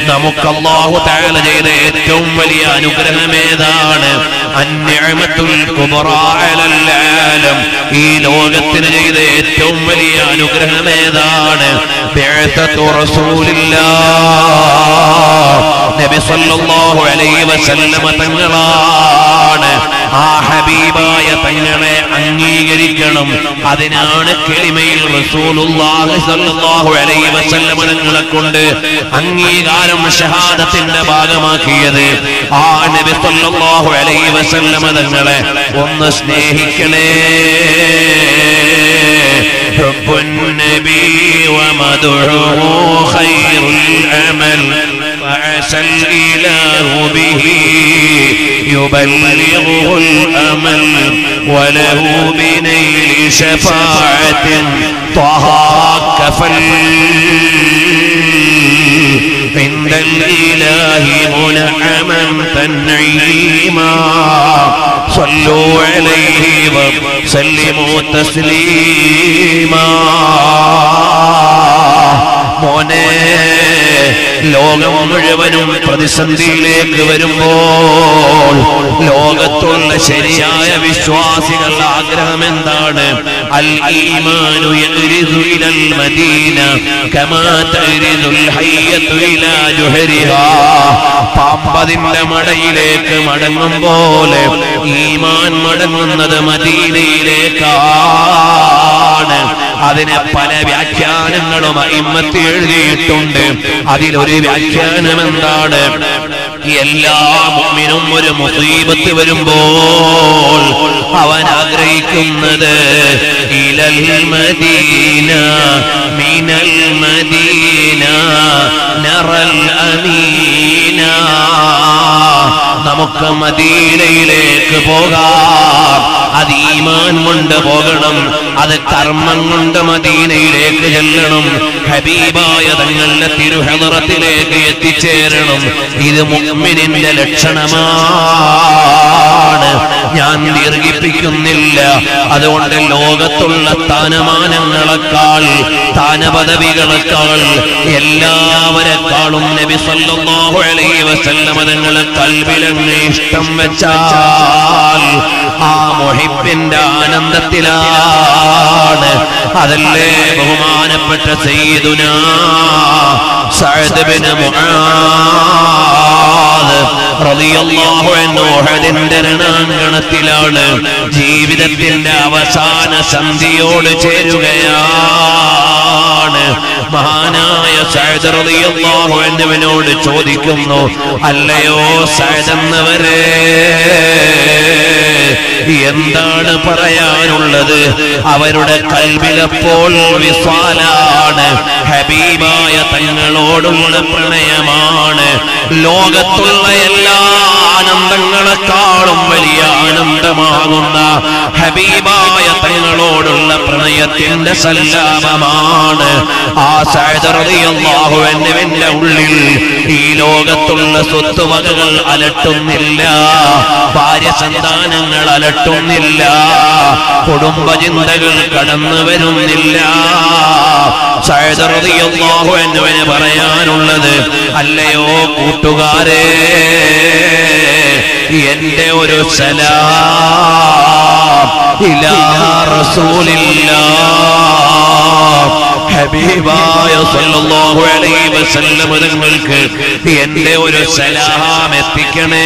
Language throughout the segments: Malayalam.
നമുക്ക് അല്ലാഹു തആല ചെയ്ത ഏറ്റവും വലിയ അനുഗ്രഹം ഏതാണ് അന്യമത്തുൽ കുബറാ അലൽ ആലം ഈ ലോകത്തിന് ചെയ്ത ഏറ്റവും വലിയ അനുഗ്രഹം ഏതാണ് ബിഅ്തത്തു റസൂലില്ലാഹ് നബി സല്ലല്ലാഹു അലൈഹി വസല്ലമ തങ്ങളാണ് ആ ഹബീബായ തങ്ങളെ അംഗീകരിക്കണം അതിനാണ് കെളിമയിൽ റസൂലുള്ളാഹി സ്വല്ലല്ലാഹു അലൈഹി വസല്ലമ തങ്ങളെ കൊണ്ട് അംഗീകാരം ഷഹാദത്തിന്റെ ഭാഗമാക്കിയത് ആ നബി സല്ലല്ലാഹു അലൈഹി വസല്ലമ തങ്ങളെ ഒന്ന് സ്നേഹിക്കണേ حب النبي ومدعوه خير العمل فعسى الإله به يبلغه الأمل وله بنيل شفاعة طه كفل عند الإله منعما تنعيما صلوا عليه وسلموا تسليما മോനെ ലോകം മുഴുവനും പ്രതിസന്ധിയിലേക്ക് വരുമ്പോൾ ലോകത്തുള്ള ശരിയായ വിശ്വാസികൾ ആഗ്രഹം എന്താണ് അൽ ഈമാനു യഗ്രിദു ഇലൽ മദീന കമാ തഗ്രിദുൽ ഹയ്യത്തു ഇലാ ജുഹരിഹാ പാമ്പതിന്റെ മടയിലേക്ക് മടങ്ങും പോലെ ഈമാൻ മടങ്ങുന്നത് മദീനയിലേക്കാണ് അതിന് പല വ്യാഖ്യാനങ്ങളും ഇമ്മത്തി എഴുതിയിട്ടുണ്ട് അതിലൊരു വ്യാഖ്യാനം എന്താണ് എല്ലാ മുമ്മിനും ഒരു മുസീബത്ത് വരുമ്പോൾ അവൻ ആഗ്രഹിക്കുന്നത് ഇലൽ മദീന മിനൽ മദീന നറൽ അമീന നമുക്ക് മദീനയിലേക്ക് പോകാം അത് ഈമാൻ കൊണ്ട് പോകണം അത് കർമ്മം കൊണ്ട് മദീനയിലേക്ക് ചെല്ലണം ഹബീബായ തങ്ങളുടെ തിരുഹദറത്തിലേക്ക് എത്തിച്ചേരണം ഇത് മുഅ്മിനിന്റെ ലക്ഷണമാണ് ഞാൻ ദീർഘിപ്പിക്കുന്നില്ല അതുകൊണ്ട് ലോകത്തുള്ള സ്ഥാനമാനങ്ങളെക്കാൾ സ്ഥാനപദവികളെക്കാൾ എല്ലാവരെക്കാളും നബി സല്ലല്ലാഹു അലൈഹി വസല്ലമ തങ്ങളെ കൽബിലങ്ങ് ഇഷ്ടം വെച്ചാൽ ആ മുഹിബിന്റെ ആനന്ദത്തിലാണ് അതല്ലേ ബഹുമാനപ്പെട്ട സയ്യിദുന സഅദ് ബിൻ മുആദ് റളിയല്ലാഹു അൻഹു ഉഹദിന്റെ രണാങ്കണത്തിലാണ് ജീവിതത്തിന്റെ അവസാന സന്ധിയോട് ചേരുകയാണ് മഹാനായ സഅദ് റളിയല്ലാഹു അൻഹുവിനോട് ചോദിക്കുന്നു അല്ലയോ സഅദ് എന്നവരെ എന്താണ് പറയാനുള്ളത് അവരുടെ കൽവിലപ്പോൾ വിസ്വാലാണ് ഹബീബായ തങ്ങളോടുള്ള പ്രണയമാണ് ലോകത്തുള്ള എല്ലാ ആനന്ദങ്ങളെക്കാളും വലിയ ആനന്ദമാകുന്ന ഹബീബായ തങ്ങളോടുള്ള പ്രണയത്തിന്റെ സല്ലാപമാണ് ആ സാഹചര്യന്റെ ഉള്ളിൽ ഈ ലോകത്തുള്ള സ്വത്തുവകകൾ അലട്ടുന്നില്ല ഭാര്യ സന്താനങ്ങൾ അലട്ടുന്നില്ല കുടുംബചിന്തകൾ കടന്നു വരുന്നില്ല സഹദറിയാഹു എന്നുവന് പറയാനുള്ളത് അല്ലയോ കൂട്ടുകാരെ എന്റെ ഒരു സലാം ഇലാ റസൂലില്ലാ ഹബീബായ സല്ലല്ലാഹു അലൈഹി വസല്ലം തങ്ങൾക്ക് എന്റെ ഒരു സലാം എത്തിക്കണേ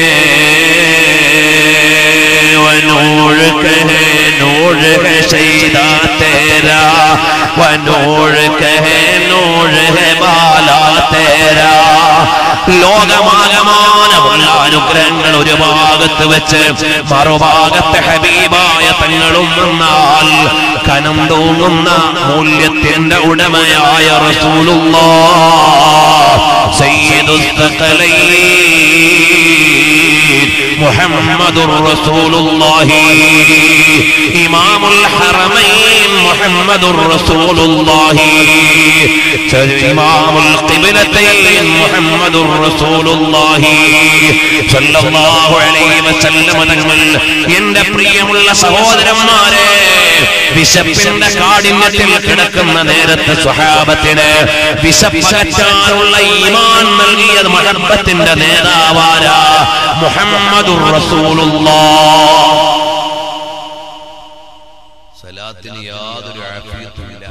ونور کہے نور ہے شیدا تیرا ونور کہے نور ہے ബാലാ തേരാ ലോകമാകമാനമുള്ള അനുഗ്രഹങ്ങൾ ഒരു ഭാഗത്ത് വെച്ച് മറുഭാഗത്ത് ഹബീബായ തങ്ങളും വന്നാൽ കനം തോന്നുന്ന മൂല്യത്തിന്റെ ഉടമയായ റസൂലുള്ള محمد رسول الله إمام الحرمين محمد رسول الله إمام القبلتين محمد رسول الله صلى الله عليه وسلم തങ്ങൾ എന്റെ പ്രിയമുള്ള സഹോദരന്മാരെ വിശപ്പിന്റെ കാഠിന്യത്തിൽ കിടക്കുന്ന നേരത്തെ സ്വഹാബത്തിന് വിശപ്പകറ്റാനുള്ള ഈമാൻ നൽകി നൽകിയത് മഹബത്തിന്റെ നേതാവാരാ മുഹമ്മദുർ റസൂലുള്ളാഹ് സലാത്തിന് യാതൊരു ആഫിയത്തുമില്ല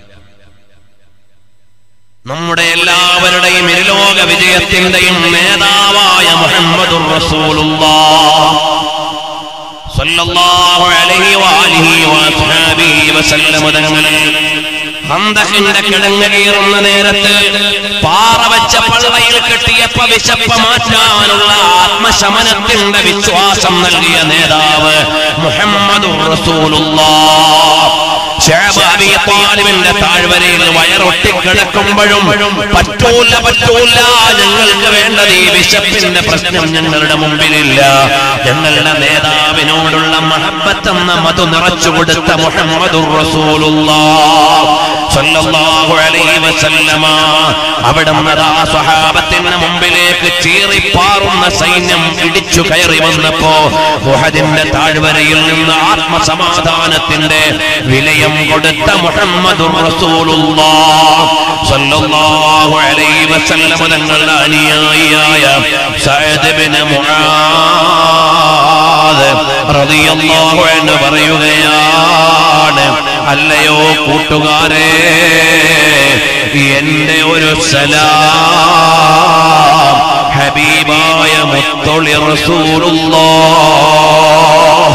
നമ്മുടെ എല്ലാവരുടെയും ഇരുലോക വിജയത്തിന്റെയും നേതാവായ മുഹമ്മദുർ റസൂലുള്ളാഹ് സല്ലല്ലാഹു അലൈഹി വആലിഹി വഅസ്ഹാബിഹി വസല്ലമ തങ്ങൾ ഹന്തഹിന്റെ കിടങ്ങ് കീറുന്ന നേരത്ത് പാറ വെച്ച പള്ളയിൽ കെട്ടിയപ്പ വിശപ്പ മാറ്റാനുള്ള ആത്മശമനത്തിന്റെ വിശ്വാസം നൽകിയ നേതാവ് മുഹമ്മദുർ റസൂലുള്ളാഹ് ശഅബ് അബീ താലിബിന്റെ താഴ്വരയിൽ വയറൊട്ടി കിടക്കുമ്പോഴും പറ്റൂല പറ്റൂല ഞങ്ങൾക്ക് വേണ്ടത് ഈ വിശപ്പിന്റെ പ്രശ്നം ഞങ്ങളുടെ മുമ്പിലില്ല ഞങ്ങളുടെ നേതാവിനോടുള്ള മഹബത്തെന്ന മധു നിറച്ചു കൊടുത്ത മുഹമ്മദുർ റസൂലുള്ളാഹ് സല്ലല്ലാഹു അലൈഹി വസല്ലമ അവിടുന്ന് ആ സ്വഹാബത്തിന്റെ മുമ്പിലേക്ക് ചീറിപ്പാറുന്ന സൈന്യം ഇടിച്ചു കയറി വന്നപ്പോ ഉഹദിന്റെ താഴ്വരയിൽ നിന്ന് ആത്മസമാധാനത്തിന്റെ വിലയം കൊടുത്ത മുഹമ്മദുർ റസൂലുള്ളാഹ് സല്ലല്ലാഹു അലൈഹി വസല്ലമ തങ്ങളുടെ അനുയായിയായ സഅദ് ഇബ്നു മുആദ് റളിയല്ലാഹു അൻഹു പറയുകയാണ് അല്ലയോ കൂട്ടുകാരെ എന്റെ ഒരു സലാം ഹബീബായ മുത്തൊളി റസൂലുള്ളാഹ്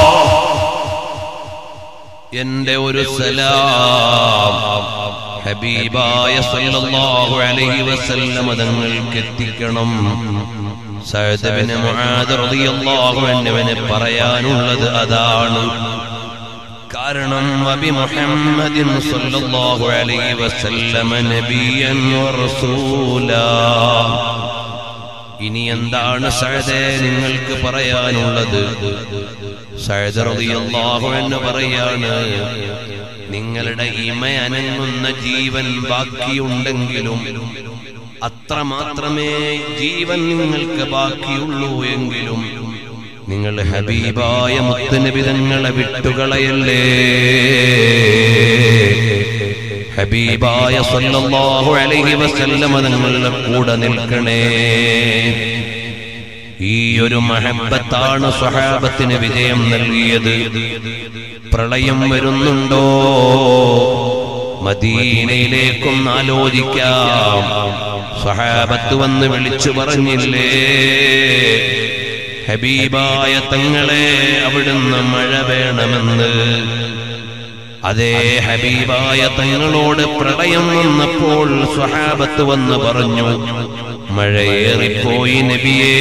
എന്റെ ഒരു സലാം ഹബീബായ സല്ലല്ലാഹു അലൈഹി വസല്ലം തങ്ങൾക്ക് എത്തിക്കണം സഅദ് ഇബ്നു മുആദ് റളിയല്ലാഹു അൻഹുവിന് പറയാനുള്ളത് അതാണ് കാരണം വബി മുഹമ്മദിൻ സല്ലല്ലാഹു അലൈഹി വസല്ലം നബിയൻ വറസൂലാ ഇനി എന്താണ് സഅദേ നിങ്ങൾക്ക് പറയാനുള്ളത് സഅദ് റളിയല്ലാഹു അൻഹു പറയാണ് നിങ്ങളുടെ ഇമ അനങ്ങുന്ന ജീവൻ ബാക്കിയുണ്ടെങ്കിലും അത്ര മാത്രമേ ജീവൻ നിങ്ങൾക്ക് ബാക്കിയുള്ളൂ എങ്കിലും നിങ്ങൾ ഹബീബായ മുത്തുനബിതങ്ങളെ വിട്ടുകളയല്ലേ ഹബീബായ സല്ലല്ലാഹു അലൈഹി വസല്ലമ തങ്ങളുടെ കൂടെ നിൽക്കണേ ഈ ഒരു മഹബത്താണ് സ്വഹാബത്തിന് വിജയം നൽകിയത് പ്രളയം വരുന്നുണ്ടോ മദീനയിലേക്കും ആലോചിക്കാം സ്വഹാബത്ത് വന്ന് വിളിച്ചു പറഞ്ഞില്ലേ ഹബീബായ തങ്ങളെ അവിടുന്ന് മഴ വേണമെന്ന് അതേ ഹബീബായ തങ്ങളോട് പ്രളയം വന്നപ്പോൾ സ്വഹാബത്ത് വന്ന് പറഞ്ഞു മഴയേറിപ്പോയി നബിയേ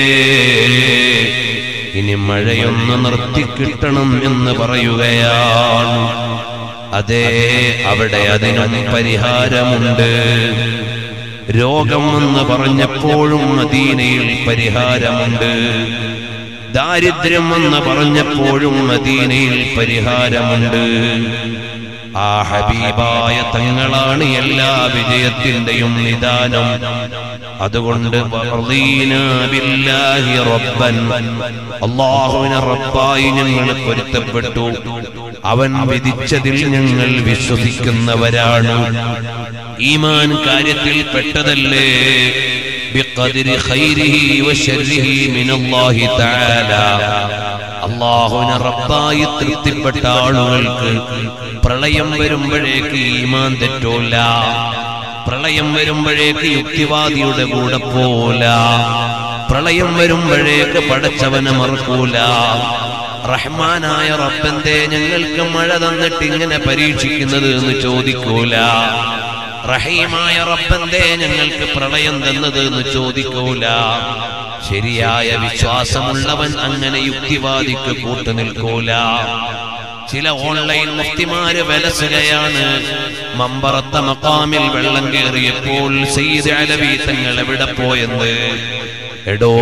ഇനി മഴയൊന്ന് നിർത്തിക്കിട്ടണം എന്ന് പറയുകയാണ് അതേ അവിടെ അതിനും പരിഹാരമുണ്ട് രോഗം എന്ന് പറഞ്ഞപ്പോഴും മദീനയിൽ പരിഹാരമുണ്ട് ദാരിദ്ര്യം എന്ന് പറഞ്ഞപ്പോഴും മദീനയിൽ പരിഹാരമുണ്ട് ആ ഹബീബായ തങ്ങളാണ് എല്ലാ വിജയത്തിന്റെയും നിദാനം അതുകൊണ്ട് റളീനാ ബില്ലാഹി റബ്ബൻ അള്ളാഹുവിനെ റബ്ബായി ഞങ്ങൾ പൊരുത്തപ്പെട്ടു അവൻ വിധിച്ചതിൽ ഞങ്ങൾ വിശ്വസിക്കുന്നവരാണ് ഈമാൻ കാര്യത്തിൽ പെട്ടതല്ലേ بقدر خيره وشره من الله تعالى അള്ളാഹുവിനെ റബ്ബായി തൃപ്തിപ്പെട്ട ആളുകൾക്ക് പ്രളയം വരുമ്പോഴേക്ക് ഈമാൻ തെറ്റൂല പ്രളയം വരുമ്പോഴേക്ക് യുക്തിവാദിയുടെ കൂടെ പോല പ്രളയം വരുമ്പോഴേക്ക് പടച്ചവനെ മറക്കൂല റഹ്മാനായ റബ്ബന്റെ ഞങ്ങൾക്ക് മഴ തന്നിട്ട് ഇങ്ങനെ പരീക്ഷിക്കുന്നത് എന്ന് ചോദിക്കൂല റഹീമായ റബ്ബന്റെ ഞങ്ങൾക്ക് പ്രളയം തന്നത് എന്ന് ചോദിക്കൂല ശരിയായ വിശ്വാസമുള്ളവൻ അങ്ങനെ യുക്തിവാദിക്ക് കൂട്ടു നിൽക്കൂല ചില ഓൺലൈൻ മുഫ്തിമാര് വിലസുകയാണ് മമ്പറത്ത മക്കാമിൽ വെള്ളം കയറിയപ്പോൾ സെയ്ദ് അലവി തങ്ങൾ എവിടെ പോയെന്ന് എടോ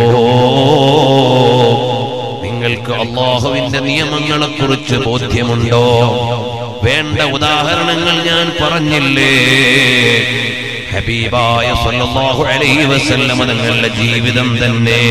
നിങ്ങൾക്ക് അള്ളാഹുവിന്റെ നിയമങ്ങളെ കുറിച്ച് ബോധ്യമുണ്ടോ വേണ്ട ഉദാഹരണങ്ങൾ ഞാൻ പറഞ്ഞില്ലേ ഹബീബായ സല്ലല്ലാഹു അലൈഹി വസല്ലമ തങ്ങളുടെ ജീവിതം തന്നെ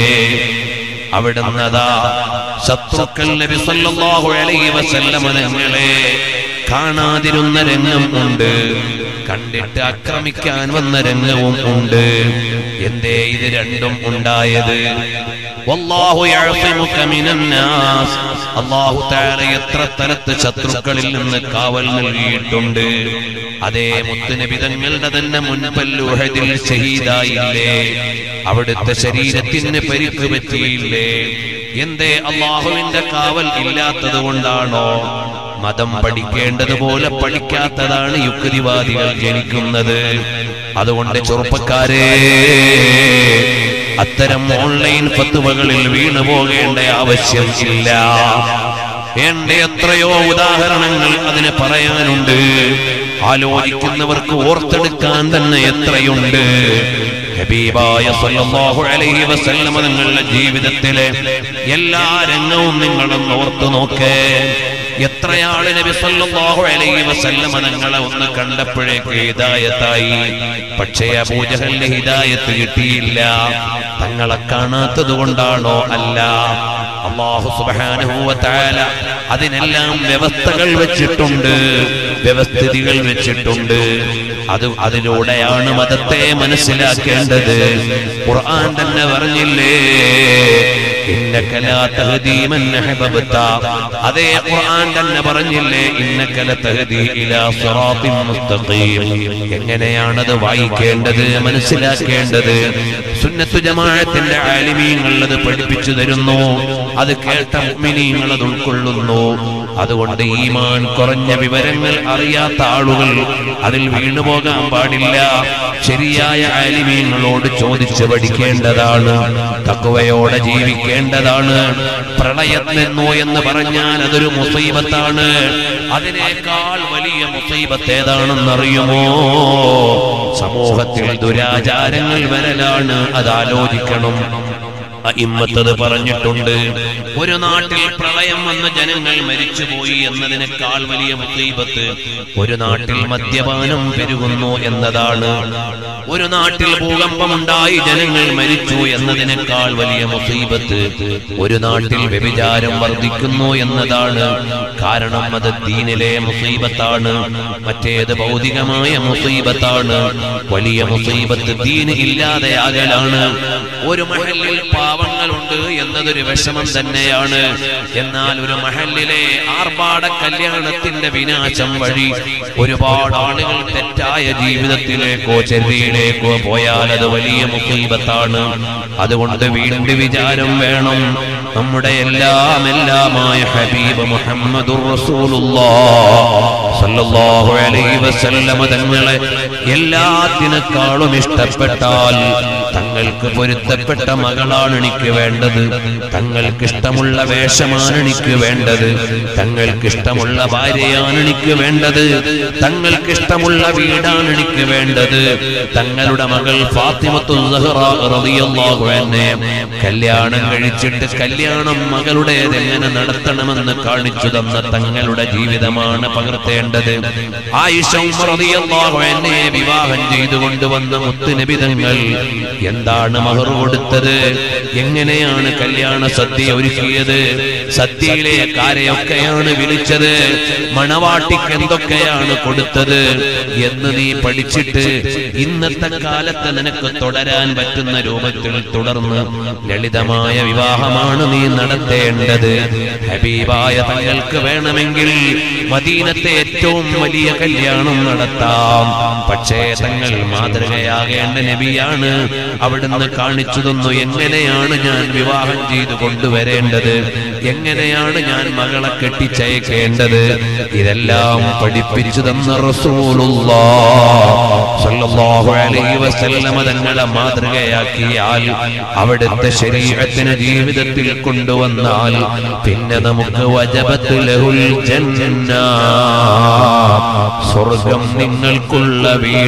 അവിടുന്ന് അതാ ശത്രുക്കൾ നബി സല്ലല്ലാഹു അലൈഹി വസല്ലമ തങ്ങളെ കാണാതിരുന്ന രംഗം ഉണ്ട് കണ്ടിട്ട് ആക്രമിക്കാൻ വന്ന രംഗവും ഉണ്ട് എന്തേ ഇത് രണ്ടും ഉണ്ടായത് വല്ലാഹു യഅസിമുക മിനന്നാസ് അല്ലാഹു തആല എത്ര തലത്ത് ശത്രുക്കളിൽ നിന്ന് കാവൽ നൽകിയിട്ടുണ്ട് അതേ മുത്തുനബി തങ്ങളുടെ തന്നെ മുൻപൽ ഉഹദിൽ ഷഹീദായില്ലേ അവിടുത്തെ ശരീരത്തിന് പരിക്ക് പറ്റിയില്ലേ എന്തേ അള്ളാഹുവിന്റെ കാവൽ ഇല്ലാത്തത് കൊണ്ടാണോ മതം പഠിക്കേണ്ടതുപോലെ പഠിക്കാത്തതാണ് യുക്തിവാദികൾ ജനിക്കുന്നത് അതുകൊണ്ട് ചെറുപ്പക്കാരെ അത്തരം ഓൺലൈൻ ഫത്തുവകളിൽ വീണു പോകേണ്ട ആവശ്യം ഇല്ല എന്റെ എത്രയോ ഉദാഹരണങ്ങൾ അതിന് പറയാനുണ്ട് ആലോചിക്കുന്നവർക്ക് ഓർത്തെടുക്കാൻ തന്നെ എത്രയുണ്ട് ഹബീബായ സല്ലല്ലാഹു അലൈഹി വസല്ലമ തങ്ങളുടെ ജീവിതത്തിലെ എല്ലാ രംഗവും നിങ്ങളൊന്ന് ഓർത്തു നോക്കേ എത്രയാള് നബി സല്ലല്ലാഹു അലൈഹി വസല്ലമ തങ്ങളെ ഒന്ന് കണ്ടപ്പോഴേക്ക് ഹിദായത്തായി പക്ഷേ അബൂജഹലിന് ഹിദായത്ത് കിട്ടിയില്ല തങ്ങളെ കാണാത്തത് കൊണ്ടാണോ അല്ല അള്ളാഹു സുബ്ഹാനഹു വ തആല അതിനെല്ലാം വ്യവസ്ഥകൾ വെച്ചിട്ടുണ്ട് വ്യവസ്ഥിതികൾ വെച്ചിട്ടുണ്ട് അത് അതിലൂടെയാണ് മതത്തെ മനസ്സിലാക്കേണ്ടത് ഖുർആൻ തന്നെ പറഞ്ഞില്ലേ ഇന്നക ലാ തഹ്ദീ മൻ അഹ്ബബ്ത അതേ ഖുർആൻ തന്നെ പറഞ്ഞില്ലേ ഇന്നക ലതഹ്ദീ ഇലാ സിറാത്തിൻ മുസ്തഖീം എങ്ങനെയാണത് വായിക്കേണ്ടത് മനസ്സിലാക്കേണ്ടത് സുന്നത്തു ജമാഅത്തിന്റെ ആലിമീങ്ങൾ അത് പഠിപ്പിച്ചു തരുന്നു അത് കേട്ട മുഅ്മിനീങ്ങൾ അത് ഉൾക്കൊള്ളുന്നു അതുകൊണ്ട് ഈമാൻ കുറഞ്ഞ വിവരങ്ങൾ അറിയാത്ത ആളുകൾ അതിൽ വീണുപോകാൻ പാടില്ല ശരിയായ ആലിമീങ്ങളോട് ചോദിച്ചു പഠിക്കേണ്ടതാണ് തക്കുവയോടെ ജീവിക്കേണ്ടതാണ് പ്രളയം നിന്നു എന്ന് പറഞ്ഞാൽ അതൊരു മുസൈബത്താണ് അതിനേക്കാൾ വലിയ മുസൈബത്ത് ഏതാണെന്നറിയുമോ സമൂഹത്തിൽ ദുരാചാരങ്ങൾ വരലാണ് അത് ആലോചിക്കണം ഇമ്മത്തത് പറഞ്ഞിട്ടുണ്ട് ഒരു നാട്ടിൽ പ്രളയം വന്ന ജനങ്ങൾ മരിച്ചുപോയി എന്നതിനേക്കാൾ വലിയ മുസീബത്ത് ഒരു നാട്ടിൽ മദ്യപാനം പെരുകുന്നു എന്നതാണ് ഒരു നാട്ടിൽ ഭൂകമ്പമുണ്ടായി ജനങ്ങൾ മരിച്ചു എന്നതിനേക്കാൾ വലിയ മുസീബത്ത് ഒരു നാട്ടിൽ വ്യഭിചാരം വർദ്ധിക്കുന്നു എന്നതാണ് കാരണം അത് ദീനിലെ മുസീബത്താണ് മറ്റേത് ഭൗതികമായ മുസീബത്താണ് വലിയ മുസീബത്ത് ദീന് ഇല്ലാതെയാകലാണ് ഒരു മഹലിൽ പാവങ്ങളുണ്ട് എന്നതൊരു വിഷമം തന്നെയാണ് എന്നാൽ ഒരു മഹലിലെ ആർഭാട കല്യാണത്തിന്റെ വിനാശം വഴി ഒരുപാട് ആളുകൾ തെറ്റായ ജീവിതത്തിലേക്കോ ചെറിയിലേക്കോ പോയാൽ അത് വലിയ മുസീബത്താണ് അതുകൊണ്ട് വീണ്ടും വിചാരം വേണം നമ്മുടെ എല്ലാം എല്ലാമായ ഹബീബ് മുഹമ്മദുർ സല്ലല്ലാഹു അലൈഹി വസല്ലമ തങ്ങളെ എല്ലാത്തിനേക്കാളും ഇഷ്ടപ്പെട്ടാൽ തങ്ങൾക്ക് പൊരുത്തപ്പെട്ട മകളാണ് എനിക്ക് വേണ്ടത് തങ്ങൾക്ക് ഇഷ്ടമുള്ള വേഷമാണ് എനിക്ക് വേണ്ടത് തങ്ങൾക്ക് ഇഷ്ടമുള്ള ഭാര്യയാണ് എനിക്ക് വേണ്ടത് തങ്ങൾക്ക് ഇഷ്ടമുള്ള വീടാണ് എനിക്ക് വേണ്ടത് തങ്ങളുടെ മകൾ ഫാത്തിമത്തു കല്യാണം കഴിച്ചിട്ട് കല്യാണം മകളുടേത് എങ്ങനെ നടത്തണമെന്ന് കാണിച്ചു തന്ന തങ്ങളുടെ ജീവിതമാണ് പകർത്തേണ്ടത് ആയിഷ എന്നെ വിവാഹം ചെയ്തു കൊണ്ടുവന്ന മുത്തുനബിതങ്ങൾ എന്താണ് മഹർ കൊടുത്തത് എങ്ങനെയാണ് കല്യാണ സദ്യ ഒരുക്കിയത് സദ്യയിലെ കാരെയൊക്കെയാണ് വിളിച്ചത് മണവാട്ടിക്ക് എന്തൊക്കെയാണ് കൊടുത്തത് എന്ന് നീ പഠിച്ചിട്ട് ഇന്നത്തെ കാലത്ത് നിനക്ക് തുടരാൻ പറ്റുന്ന രൂപത്തിൽ തുടർന്ന് ലളിതമായ വിവാഹമാണ് നീ നടത്തേണ്ടത് ഹബീബായ തങ്ങൾക്ക് വേണമെങ്കിൽ മദീനത്തെ ഏറ്റവും വലിയ കല്യാണം നടത്താം പക്ഷേ തങ്ങൾ മാതൃകയാകേണ്ട നബിയാണ് അവിടുന്ന് കാണിച്ചു തന്നു എങ്ങനെയാണ് ഞാൻ വിവാഹം ചെയ്തു കൊണ്ടുവരേണ്ടത് എങ്ങനെയാണ് ഞാൻ മകളെ കെട്ടിച്ചയക്കേണ്ടത് ഇതെല്ലാം പഠിപ്പിച്ചു തന്ന റസൂലുള്ളാഹു അലൈഹി വസല്ലമ തങ്ങളെ മാതൃകയാക്കിയാൽ അവിടുത്തെ ശരീരത്തിന് ജീവിതത്തിൽ കൊണ്ടുവന്നാൽ പിന്നെ നമുക്ക് വജബത്ത് ലഹുൽ ജന്ന സ്വർഗം നിങ്ങൾക്കുള്ള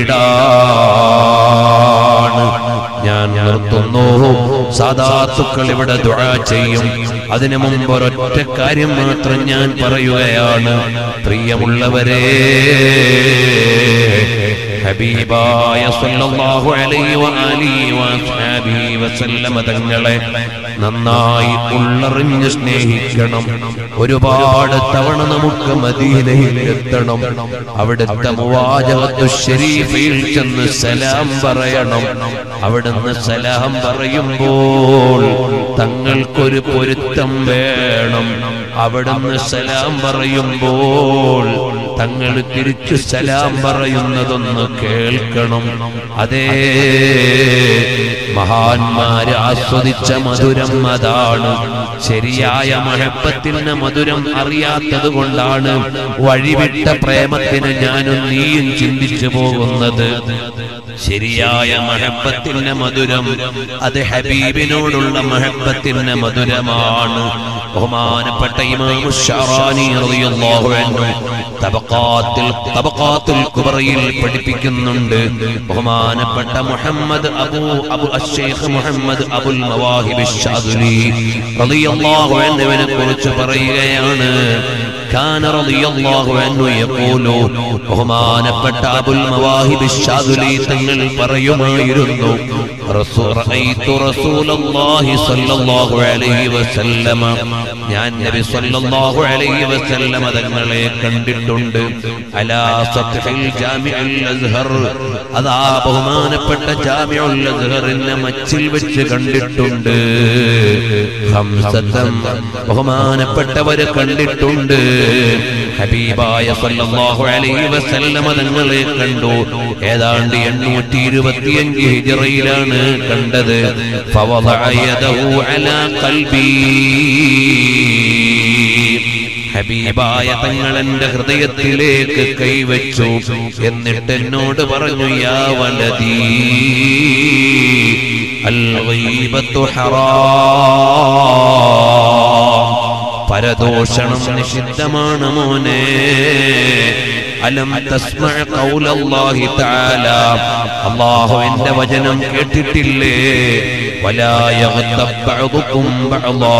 വീടാണ് ഞാൻ നിർത്തുന്നു സാധാത്തുക്കൾ ഇവിടെ ദുആ ചെയ്യും അതിനു മുമ്പ് ഒരൊറ്റ കാര്യം മാത്രം ഞാൻ പറയുകയാണ് പ്രിയമുള്ളവരെ ഹബീബായ സല്ലല്ലാഹു അലൈഹി വആലിഹി വഅസ്ഹാബിഹി വസല്ലമ തങ്ങളെ നന്നായി ഉള്ളറിഞ്ഞ് സ്നേഹിക്കണം ഒരുപാട് തവണ നമുക്ക് മദീനയിൽ എത്തണം അവിടുത്തെ മുവാജഹത്തു ശരീഫയിൽ ചെന്ന് സലാം പറയണം അവിടുന്ന് സലാം പറയുമ്പോൾ തങ്ങൾക്കൊരു പൊരുത്തം വേണം അവിടുന്ന് സലാം പറയുമ്പോൾ തങ്ങൾ തിരിച്ചു സലാം പറയുന്നതൊന്ന് കേൾക്കണം അതേ മഹാന്മാര് ആസ്വദിച്ച മധുരം അതാണ് ശരിയായ മഹബത്തിന് മധുരം അറിയാത്തത് കൊണ്ടാണ് വഴിവിട്ട പ്രേമത്തിന് ഞാനും നീയും ചിന്തിച്ചു പോകുന്നത് ശരിയായ മഹബത്തിന്റെ മധുരം അത് ഹബീബിനോടുള്ള മഹബത്തിന്റെ മധുരമാണ് ബഹുമാനപ്പെട്ട ഇമാം ഷറാനി റളിയല്ലാഹു അൻഹു തബഖാത്തിൽ തബഖാത്തുൽ കുബറയിൽ പഠിപ്പിക്കുന്നുണ്ട് ബഹുമാനപ്പെട്ട മുഹമ്മദ് അബൂ അബു അശ്ശൈഖ് മുഹമ്മദ് അബുൽ മവാഹിബ് ഷാദുലി റളിയല്ലാഹു അൻഹുവിനെ കുറിച്ച് പറയുകയാണ് كان رضي الله عنه يقول ബഹുമാനപ്പെട്ട അബുൽ മവാഹിബ് ഷാദുലി തങ്ങൾ പറയുമായിരുന്നു റസൂ- റഅയ്തു റസൂലല്ലാഹി സ്വല്ലല്ലാഹു അലൈഹി വസല്ലമ ഞാൻ നബി സ്വല്ലല്ലാഹു അലൈഹി വസല്ലമ തങ്ങളെ കണ്ടിട്ടുണ്ട് അലാ സത്ഹിൽ ജാമിഉൽ അസ്ഹർ അതാ ബഹുമാനപ്പെട്ട ജാമിഉൽ അസ്ഹറിന്റെ മച്ചിൽ വെച്ച് കണ്ടിട്ടുണ്ട് ഹംസത്തം ബഹുമാനപ്പെട്ടവരെ കണ്ടിട്ടുണ്ട് ഹബീബായ സല്ലല്ലാഹു അലൈഹി വസല്ലമ തങ്ങളെ കണ്ടു ഏതാണ്ട് എണ്ണൂറ്റി ഇരുപത്തിയഞ്ച് ഹിജറയിലാണ് കണ്ടത് ഫവദഅ യദഹു അലാ ഖൽബി ഹബീബായ തങ്ങൾ എന്റെ ഹൃദയത്തിലേക്ക് കൈവച്ചു എന്നിട്ട് എന്നോട് പറഞ്ഞു യാ വലതീ അൽ ഗീബത്തു ഹറാം പരദോഷണം നിഷിദ്ധമാണ് മോനെ അലം തസ്മഅ ഖൗലല്ലാഹി തആല അല്ലാഹുവിന്റെ വചനം കേട്ടിട്ടില്ലേ വലാ യഗ്തബ് ബഅദുകും ബഅദാ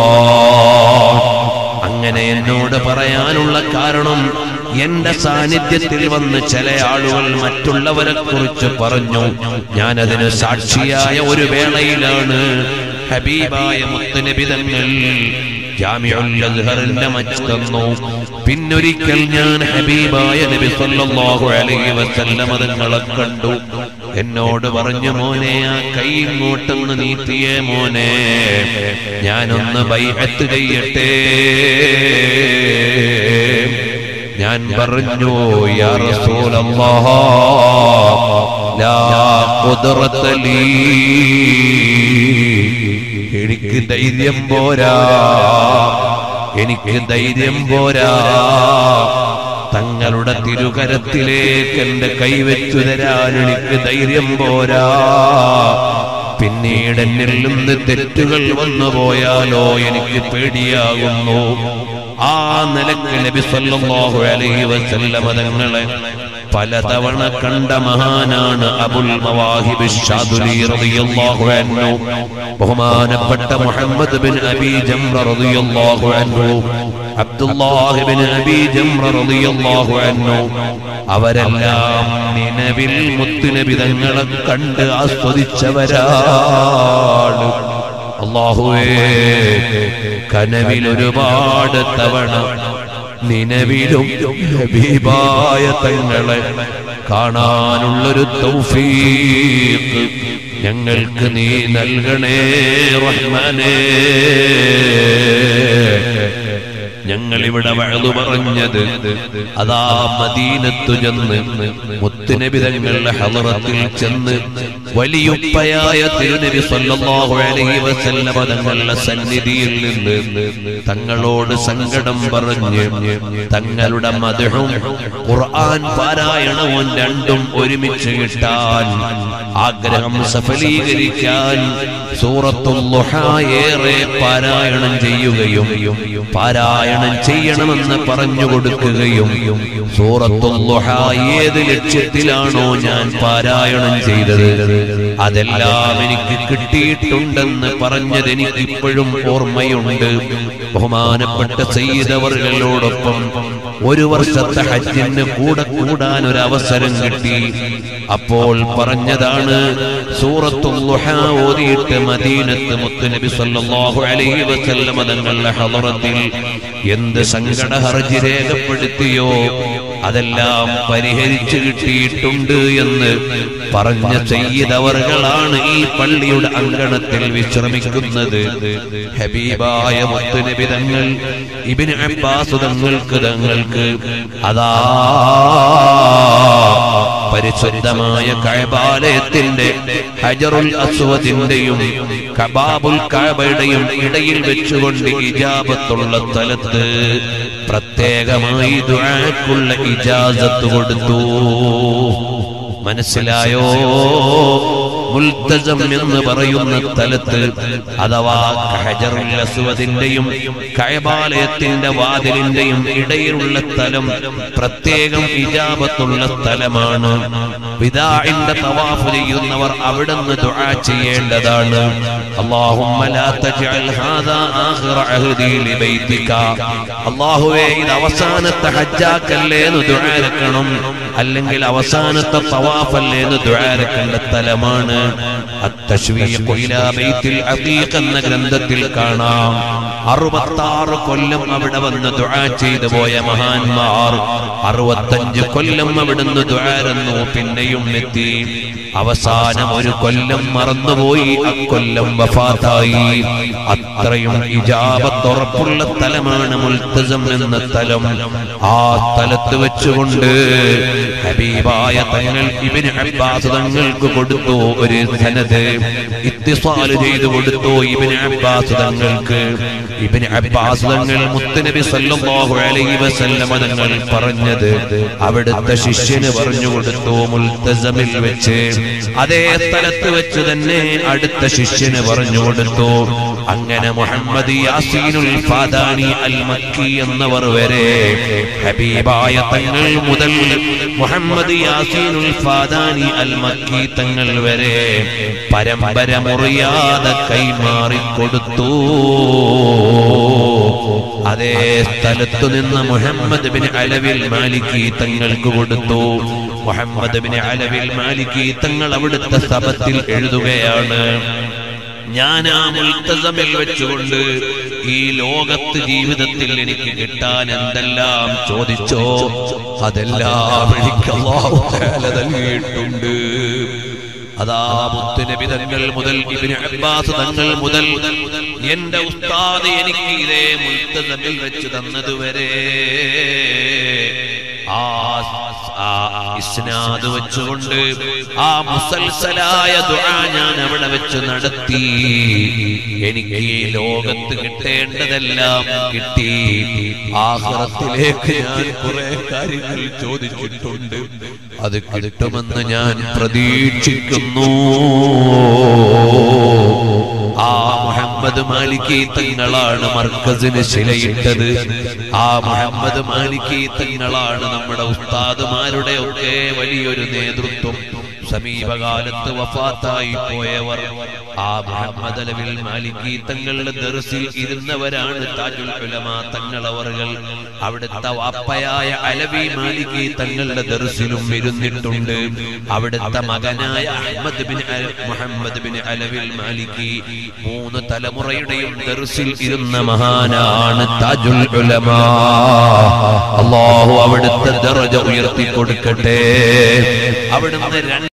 അങ്ങനെ എന്നോട് പറയാനുള്ള കാരണം എന്റെ സാന്നിധ്യത്തിൽ വന്ന് ചില ആളുകൾ മറ്റുള്ളവരെ കുറിച്ച് പറഞ്ഞു ഞാനതിന് സാക്ഷിയായ ഒരു വേളയിലാണ് ഹബീബായ മുത്തുനബി തങ്ങൾ ജാമിഉൽ അസ്ഹറിന്റെ മച്ച് തന്നു പിന്നൊരിക്കൽ ഞാൻ ഹബീബായ നബി സല്ലല്ലാഹു അലൈഹി വസല്ലമ തങ്ങളെ കണ്ടു എന്നോട് പറഞ്ഞു മോനെ ആ കൈ ഇങ്ങോട്ടൊന്ന് നീട്ടിയേ മോനെ ഞാനൊന്ന് ബൈഅത്ത് ചെയ്യട്ടെ ഞാൻ പറഞ്ഞു യാ റസൂലല്ലാഹ് ലാ ഖുദ്റത ലീ എനിക്ക് ധൈര്യം പോരാ എനിക്ക് ധൈര്യം പോരാ തങ്ങളുടെ തിരുകരത്തിലേക്ക് എന്റെ കൈവച്ചു തരാൻ എനിക്ക് ധൈര്യം പോരാ പിന്നീട് എന്നിൽ നിന്ന് തെറ്റുകൾ വന്നു പോയാലോ എനിക്ക് പേടിയാകുന്നു ആ നിലക്ക് നബി സല്ലല്ലാഹു അലൈഹി വസല്ലമ തങ്ങളെ പലതവണ കണ്ട മഹാനാണ് അബുൽ മവാഹിബ് ഷാദുലി റളിയല്ലാഹു അൻഹു ബഹുമാനപ്പെട്ട മുഹമ്മദ് ബിൻ അബി ജംറ റളിയല്ലാഹു അൻഹു അബ്ദുല്ലാഹ് ബിൻ അബി ജംറ റളിയല്ലാഹു അൻഹു അവരെല്ലാം നിലവിൽ മുത്തുനബി തങ്ങളെ കണ്ട് ആസ്വദിച്ചവരാണ് അള്ളാഹുവേ കനവിൽ ഒരുപാട് തവണ നിലവിലും ഹബീബായ തങ്ങളെ കാണാനുള്ളൊരു തൗഫീഖ് ഞങ്ങൾക്ക് നീ നൽകണേ റഹ്മാനേ ഞങ്ങൾ ഇവിടെ വഴുതു പറഞ്ഞത് അതാ മദീനത്തു ചെന്ന് മുത്തുനബി തങ്ങളുടെ ഹലറത്തിൽ ചെന്ന് വലിയുപ്പയായ തിരുനബി സല്ലല്ലാഹു അലൈഹി വസല്ലമ തങ്ങളുടെ സന്നിധിയിൽ നിന്ന് തങ്ങളോട് സങ്കടം പറഞ്ഞ് തങ്ങളുടെ മധുഹും ഖുർആൻ പാരായണവും രണ്ടും ഒരുമിച്ച് കിട്ടാൻ ആഗ്രഹം സഫലീകരിക്കാൻ സൂറത്തുൽ ളുഹ ഏറെ പാരായണം ചെയ്യുകയും പാരായണം ചെയ്യണമെന്ന് പറഞ്ഞു കൊടുക്കുകയും സൂറത്തുൽ ളുഹ ഏത് ലക്ഷ്യത്തിലാണോ ഞാൻ പാരായണം ചെയ്തത് അതെല്ലാം എനിക്ക് കിട്ടിയിട്ടുണ്ടെന്ന് പറഞ്ഞത് എനിക്ക് ഇപ്പോഴും ഓർമ്മയുണ്ട് ബഹുമാനപ്പെട്ട സയ്യിദവറുകളോടൊപ്പം ഒരു വർഷത്തെ ഹജ്ജിന് കൂടെ കൂടാൻ ഒരു അവസരം കിട്ടി അപ്പോൾ പറഞ്ഞതാണ് സൂറത്തുൽ ളുഹ ഓതിയിട്ട് മദീനത്ത് മുത്തുനബി സല്ലല്ലാഹു അലൈഹി വസല്ലം തങ്ങളുടെ ഹളറത്തിൽ എന്ത് സങ്കട ഹർജി രേഖപ്പെടുത്തിയോ അതെല്ലാം പരിഹരിച്ചു കിട്ടിയിട്ടുണ്ട് എന്ന് പറഞ്ഞ ചെയ്തവറുകളാണ് ഈ പള്ളിയുടെ അങ്കണത്തിൽ വിശ്രമിക്കുന്നത് ഹബീബായ മുത്തുനബി തങ്ങൾ ഇബിന് അബ്ബാസ് തങ്ങൾക്ക് തങ്ങൾക്ക് അതാ പരിശുദ്ധമായ കഴബാലയത്തിന്റെ ഹജറുൽ അസ്വദിന്റെയും കബാബുൽ കഅബയുടെയും ഇടയിൽ വെച്ചുകൊണ്ട് ഇജാബത്തുള്ള സ്ഥലത്ത് പ്രത്യേകമായി ദുആക്കുള്ള ഇജാസത്ത് കൊടുത്തു മനസ്സിലായോ മുൽത്തസം എന്ന് പറയുന്ന സ്ഥലത്ത് അഥവാ ഹജറുൽ അസ്വദിന്റെയും കഴബാലയത്തിന്റെ വാതിലിന്റെയും ഇടയിലുള്ള സ്ഥലം പ്രത്യേകം ഇജാബത്തുള്ള സ്ഥലമാണ് വിദാഇന്റെ തവാഫ് ചെയ്യുന്നവർ അവിടുന്ന് ദുആ ചെയ്യേണ്ടതാണ് اللهم لا تجعل هذا آخر عهدي لبيتك അള്ളാഹുവേ ഇത് അവസാനത്തെ ഹജ്ജാക്കല്ലേ എന്ന് ദുആരക്കണം അല്ലെങ്കിൽ അവസാനത്തെ തവാഫല്ലേ എന്ന് ദുആരക്കേണ്ട സ്ഥലമാണ് അത്തശ്വീഖു ഇലാ ബൈത്തിൽ അഖീഖ് എന്ന ഗ്രന്ഥത്തിൽ കാണാം അറുപത്താറ് കൊല്ലം അവിടെ വന്ന് ദുആ ചെയ്തു പോയ മഹാന്മാർ അറുപത്തഞ്ച് കൊല്ലം അവിടുന്ന് ദുആരന്നു പിന്നെയും എത്തി അവസാനം ഒരു കൊല്ലം മറന്നുപോയി അക്കൊല്ലം വഫാത്തായി അത്രയും ഇജാബത്തുറപ്പുള്ള സ്ഥലമാണ് മുൽത്തസം എന്ന സ്ഥലം ആ സ്ഥലത്ത് വെച്ചുകൊണ്ട് ഹബീബായ തങ്ങൾ ഇബിന് അബ്ബാസ് തങ്ങൾക്ക് കൊടുത്തു ഒരു ധനത് ഇത്തിസാല് ചെയ്തു കൊടുത്തു ഇബിന് അബ്ബാസ് തങ്ങൾക്ക് ഇബിന് അബ്ബാസ് തങ്ങൾ മുത്തുനബി സല്ലല്ലാഹു അലൈഹി വസല്ലമ തങ്ങൾ പറഞ്ഞത് അവിടുത്തെ ശിഷ്യന് പറഞ്ഞു കൊടുത്തു മുൽത്തസമിൽ വെച്ച് അതേ സ്ഥലത്ത് വെച്ച് തന്നെ അടുത്ത ശിഷ്യന് പറഞ്ഞു കൊടുത്തു അങ്ങനെ മുഹമ്മദ് യാസീനുൽ ഫാദാനി അൽ മക്കി എന്നവർ വരെ ഹബീബായ തങ്ങൾ മുതൽ മുഹമ്മദ് യാസീനുൽ ഫാദാനി അൽ മക്കി തങ്ങൾ വരെ പരമ്പര മുറിയാതെ കൈമാറി കൊടുത്തു അതേ സ്ഥലത്തു നിന്ന് മുഹമ്മദ് ബിൻ അലവിൽ മാലിക്കി തങ്ങൾക്ക് കൊടുത്തു മുഹമ്മദ് ബിൻ അലവിൽ മാലിക്കി തങ്ങൾ അവിടുത്തെ സഭത്തിൽ എഴുതുകയാണ് ഞാൻ ആ മുൽത്തസമിൽ വെച്ചുകൊണ്ട് ഈ ലോകത്ത് ജീവിതത്തിൽ എനിക്ക് കിട്ടാൻ എന്തെല്ലാം ചോദിച്ചോ അതെല്ലാം എനിക്ക് അല്ലാഹു തആല നൽകിയിട്ടുണ്ട് അതാ മുത്തുനബി തങ്ങൾ മുതൽ ഇബ്നു അബ്ബാസ് തങ്ങൾ മുതൽ എന്റെ ഉസ്താദ് എനിക്ക് ഇതേ മുൽത്തസമിൽ വെച്ച് തന്നതുവരെ ആ ആ ഇസ്നാദ് വെച്ചുകൊണ്ട് ആ മുസൽസലായ ദുആ ഞാൻ അവിടെ വെച്ച് നടത്തി എനിക്ക് ഈ ലോകത്ത് കിട്ടേണ്ടതെല്ലാം കിട്ടി ആഹ്റത്തിലേക്ക് ഞാൻ കുറെ കാര്യങ്ങൾ ചോദിച്ചിട്ടുണ്ട് അത് കിട്ടുമെന്ന് ഞാൻ പ്രതീക്ഷിക്കുന്നു ആ മുഹമ്മദ് മാലിക്കി തങ്ങളാണ് മർക്കസിന് ശിലയിട്ടത് ആ മുഹമ്മദ് മാലിക്കി തങ്ങളാണ് നമ്മുടെ ഉസ്താദുമാരുടെ ഒക്കെ വലിയൊരു നേതൃത്വം സമീപകാലത്ത് വഫാത്തായി പോയവർ ആ മുഹമ്മദ് അലവിൽ മാലിക്കി തങ്ങളുടെ ദർസിൽ ഇരുന്നവരാണ് താജുൽ ഉലമ തങ്ങളവറുകൾ അവിടുത്തെ വാപ്പയായ അലവി മാലിക്കി തങ്ങളുടെ ദർസിലും ഇരുന്നിട്ടുണ്ട് അവിടുത്തെ മകനായ അഹമ്മദ് ബിൻ അൽ- മുഹമ്മദ് ബിൻ അലവിൽ മാലിക്കി മൂന്ന് തലമുറയുടെയും ദർസിൽ ഇരുന്ന മഹാനാണ് താജുൽ ഉലമ അള്ളാഹു അവിടുത്തെ ദറജ ഉയർത്തി കൊടുക്കട്ടെ അവിടുന്ന് രണ്ട്